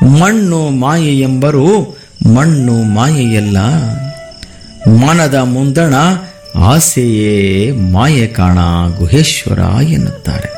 ಮಣ್ಣು ಮಾಯೆ ಎಂಬರು ಮಣ್ಣು ಮಾಯೆಯಲ್ಲ ಮನದ ಮುಂದಣ ಆಸೆಯೇ ಮಾಯೆ ಕಾಣ ಗುಹೇಶ್ವರ ಎನ್ನುತ್ತಾರೆ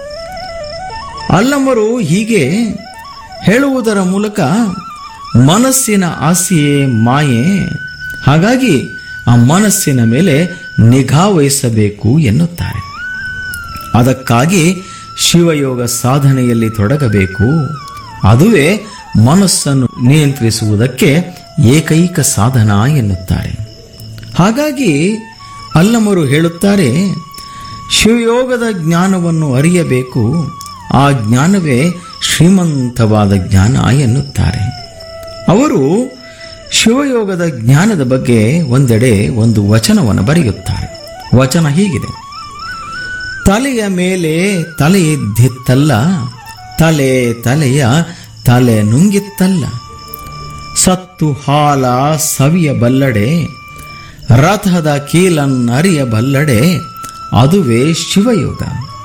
ಅಲ್ಲಮರು ಹೀಗೆ ಹೇಳುವುದರ ಮೂಲಕ ಮನಸ್ಸಿನ ಆಸೆಯೇ ಮಾಯೆ ಹಾಗಾಗಿ ಆ ಮನಸ್ಸಿನ ಮೇಲೆ ನಿಗಾ ವಹಿಸಬೇಕು ಎನ್ನುತ್ತಾರೆ ಅದಕ್ಕಾಗಿ ಶಿವಯೋಗ ಸಾಧನೆಯಲ್ಲಿ ತೊಡಗಬೇಕು ಅದುವೇ ಮನಸ್ಸನ್ನು ನಿಯಂತ್ರಿಸುವುದಕ್ಕೆ ಏಕೈಕ ಸಾಧನ ಎನ್ನುತ್ತಾರೆ ಹಾಗಾಗಿ ಅಲ್ಲಮರು ಹೇಳುತ್ತಾರೆ ಶಿವಯೋಗದ ಜ್ಞಾನವನ್ನು ಅರಿಯಬೇಕು ಆ ಜ್ಞಾನವೇ ಶ್ರೀಮಂತವಾದ ಜ್ಞಾನ ಎನ್ನುತ್ತಾರೆ ಅವರು ಶಿವಯೋಗದ ಜ್ಞಾನದ ಬಗ್ಗೆ ಒಂದೆಡೆ ಒಂದು ವಚನವನ್ನು ಬರೆಯುತ್ತಾರೆ ವಚನ ಹೀಗಿದೆ ತಲೆಯ ಮೇಲೆ ತಲೆ ಇದ್ದಿತ್ತಲ್ಲ ತಲೆ ತಲೆಯ ತಲೆ ನುಂಗಿತ್ತಲ್ಲ ಸತ್ತು ಹಾಲ ಸವಿಯ ಬಲ್ಲಡೆ ರಥದ ಕೀಲನ್ನರಿಯ ಬಲ್ಲಡೆ ಅದುವೇ ಶಿವಯೋಗ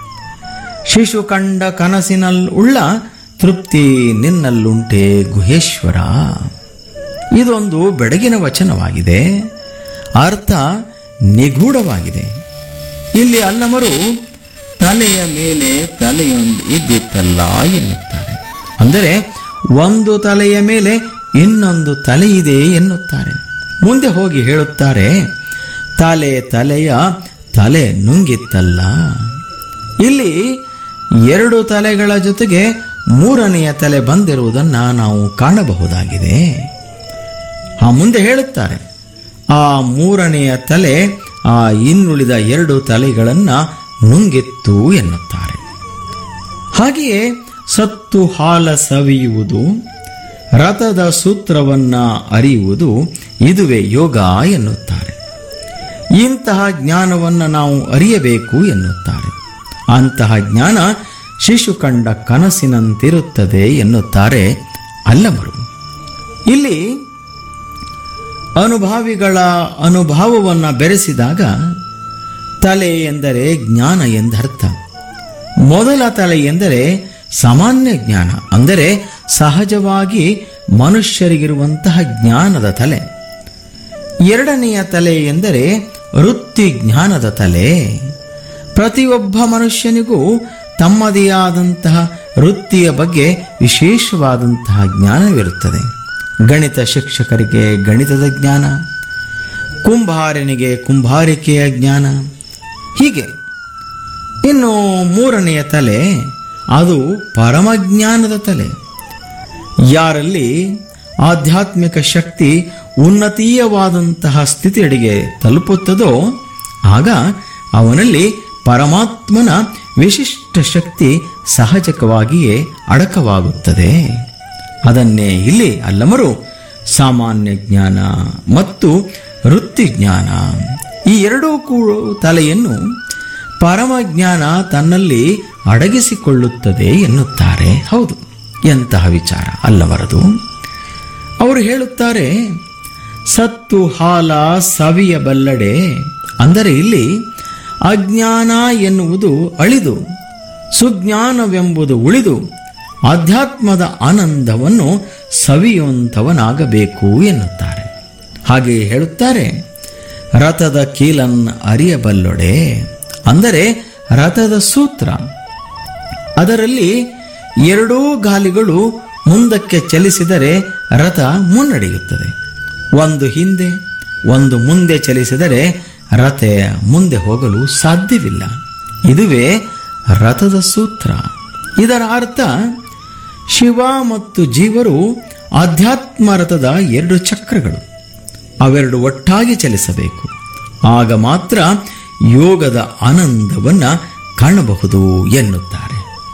ಶಿಶು ಕಂಡ ಕನಸಿನಲ್ಲುಳ್ಳ ತೃಪ್ತಿ ನಿನ್ನಲ್ಲುಂಟೆ ಗುಹೇಶ್ವರ ಇದೊಂದು ಬೆಳಗಿನ ವಚನವಾಗಿದೆ ಅರ್ಥ ನಿಗೂಢವಾಗಿದೆ ಇಲ್ಲಿ ಅಲ್ಲಮರು ತಲೆಯ ಮೇಲೆ ತಲೆಯೊಂದು ಇದ್ದಿತ್ತಲ್ಲ ಎನ್ನುತ್ತಾರೆ ಅಂದರೆ ಒಂದು ತಲೆಯ ಮೇಲೆ ಇನ್ನೊಂದು ತಲೆ ಇದೆ ಎನ್ನುತ್ತಾರೆ ಮುಂದೆ ಹೋಗಿ ಹೇಳುತ್ತಾರೆ ತಲೆ ತಲೆಯ ತಲೆ ನುಂಗಿತ್ತಲ್ಲ ಇಲ್ಲಿ ಎರಡು ತಲೆಗಳ ಜೊತೆಗೆ ಮೂರನೆಯ ತಲೆ ಬಂದಿರುವುದನ್ನು ನಾವು ಕಾಣಬಹುದಾಗಿದೆ ಆ ಮುಂದೆ ಹೇಳುತ್ತಾರೆ ಆ ಮೂರನೆಯ ತಲೆ ಆ ಇನ್ನುಳಿದ ಎರಡು ತಲೆಗಳನ್ನ ನುಂಗಿತ್ತು ಎನ್ನುತ್ತಾರೆ ಹಾಗೆಯೇ ಸತ್ತು ಹಾಲ ಸವಿಯುವುದು ರಥದ ಸೂತ್ರವನ್ನ ಅರಿಯುವುದು ಇದುವೇ ಯೋಗ ಎನ್ನುತ್ತಾರೆ ಇಂತಹ ಜ್ಞಾನವನ್ನು ನಾವು ಅರಿಯಬೇಕು ಎನ್ನುತ್ತಾರೆ ಅಂತಹ ಜ್ಞಾನ ಶಿಶು ಕಂಡ ಕನಸಿನಂತಿರುತ್ತದೆ ಎನ್ನುತ್ತಾರೆ ಅಲ್ಲಮರು ಇಲ್ಲಿ ಅನುಭಾವಿಗಳ ಅನುಭವವನ್ನು ಬೆರೆಸಿದಾಗ ತಲೆ ಎಂದರೆ ಜ್ಞಾನ ಎಂದರ್ಥ ಮೊದಲ ತಲೆ ಎಂದರೆ ಸಾಮಾನ್ಯ ಜ್ಞಾನ ಅಂದರೆ ಸಹಜವಾಗಿ ಮನುಷ್ಯರಿಗಿರುವಂತಹ ಜ್ಞಾನದ ತಲೆ ಎರಡನೆಯ ತಲೆ ಎಂದರೆ ವೃತ್ತಿ ಜ್ಞಾನದ ತಲೆ ಪ್ರತಿಯೊಬ್ಬ ಮನುಷ್ಯನಿಗೂ ತಮ್ಮದೇ ಆದಂತಹ ವೃತ್ತಿಯ ಬಗ್ಗೆ ವಿಶೇಷವಾದಂತಹ ಜ್ಞಾನವಿರುತ್ತದೆ ಗಣಿತ ಶಿಕ್ಷಕರಿಗೆ ಗಣಿತದ ಜ್ಞಾನ ಕುಂಬಾರನಿಗೆ ಕುಂಬಾರಿಕೆಯ ಜ್ಞಾನ ಹೀಗೆ ಇನ್ನು ಮೂರನೆಯ ತಲೆ ಅದು ಪರಮಜ್ಞಾನದ ತಲೆ ಯಾರಲ್ಲಿ ಆಧ್ಯಾತ್ಮಿಕ ಶಕ್ತಿ ಉನ್ನತೀಯವಾದಂತಹ ಸ್ಥಿತಿಯಡಿಗೆ ತಲುಪುತ್ತದೋ ಆಗ ಅವನಲ್ಲಿ ಪರಮಾತ್ಮನ ವಿಶಿಷ್ಟ ಶಕ್ತಿ ಸಹಜಕವಾಗಿಯೇ ಅಡಕವಾಗುತ್ತದೆ ಅದನ್ನೇ ಇಲ್ಲಿ ಅಲ್ಲಮರು ಸಾಮಾನ್ಯ ಜ್ಞಾನ ಮತ್ತು ವೃತ್ತಿ ಜ್ಞಾನ ಈ ಎರಡೂ ಕೂಡ ತಲೆಯನ್ನು ಪರಮಜ್ಞಾನ ತನ್ನಲ್ಲಿ ಅಡಗಿಸಿಕೊಳ್ಳುತ್ತದೆ ಎನ್ನುತ್ತಾರೆ ಹೌದು ಎಂತಹ ವಿಚಾರ ಅಲ್ಲವರದು ಅವರು ಹೇಳುತ್ತಾರೆ ಸತ್ತು ಹಾಲ ಸವಿಯ ಬಲ್ಲಡೆ ಅಂದರೆ ಇಲ್ಲಿ ಅಜ್ಞಾನ ಎನ್ನುವುದು ಅಳಿದು ಸುಜ್ಞಾನವೆಂಬುದು ಉಳಿದು ಆಧ್ಯಾತ್ಮದ ಆನಂದವನ್ನು ಸವಿಯುವಂಥವನಾಗಬೇಕು ಎನ್ನುತ್ತಾರೆ ಹಾಗೆ ಹೇಳುತ್ತಾರೆ ರಥದ ಕೀಲನ್ ಅರಿಯಬಲ್ಲೊಡೆ ಅಂದರೆ ರಥದ ಸೂತ್ರ ಅದರಲ್ಲಿ ಎರಡೂ ಗಾಲಿಗಳು ಮುಂದಕ್ಕೆ ಚಲಿಸಿದರೆ ರಥ ಮುನ್ನಡೆಯುತ್ತದೆ ಒಂದು ಹಿಂದೆ ಒಂದು ಮುಂದೆ ಚಲಿಸಿದರೆ ರಥ ಮುಂದೆ ಹೋಗಲು ಸಾಧ್ಯವಿಲ್ಲ ಇದುವೇ ರಥದ ಸೂತ್ರ ಇದರ ಅರ್ಥ ಶಿವ ಮತ್ತು ಜೀವರು ಆಧ್ಯಾತ್ಮ ರಥದ ಎರಡು ಚಕ್ರಗಳು ಅವೆರಡು ಒಟ್ಟಾಗಿ ಚಲಿಸಬೇಕು ಆಗ ಮಾತ್ರ ಯೋಗದ ಆನಂದವನ್ನ ಕಾಣಬಹುದು ಎನ್ನುತ್ತಾರೆ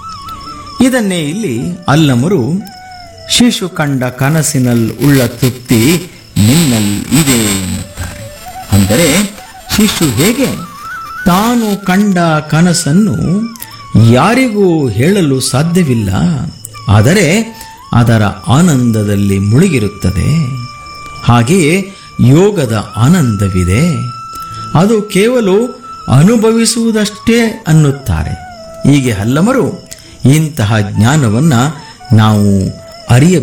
ಇದನ್ನೇ ಇಲ್ಲಿ ಅಲ್ಲಮರು ಶಿಶು ಕಂಡ ಕನಸಿನಲ್ಲಿ ಉಳ್ಳ ತೃಪ್ತಿ ನಿನ್ನಲ್ಲಿ ಇದೆ ಎನ್ನುತ್ತಾರೆ ಅಂದರೆ ಶಿಶು ಹೇಗೆ ತಾನು ಕಂಡ ಕನಸನ್ನು ಯಾರಿಗೂ ಹೇಳಲು ಸಾಧ್ಯವಿಲ್ಲ ಆದರೆ ಅದರ ಆನಂದದಲ್ಲಿ ಮುಳುಗಿರುತ್ತದೆ ಹಾಗೆಯೇ ಯೋಗದ ಆನಂದವಿದೆ ಅದು ಕೇವಲ ಅನುಭವಿಸುವುದಷ್ಟೇ ಅನ್ನುತ್ತಾರೆ ಹೀಗೆ ಹಲ್ಲಮರು ಇಂತಹ ಜ್ಞಾನವನ್ನ ನಾವು ಅರಿಯ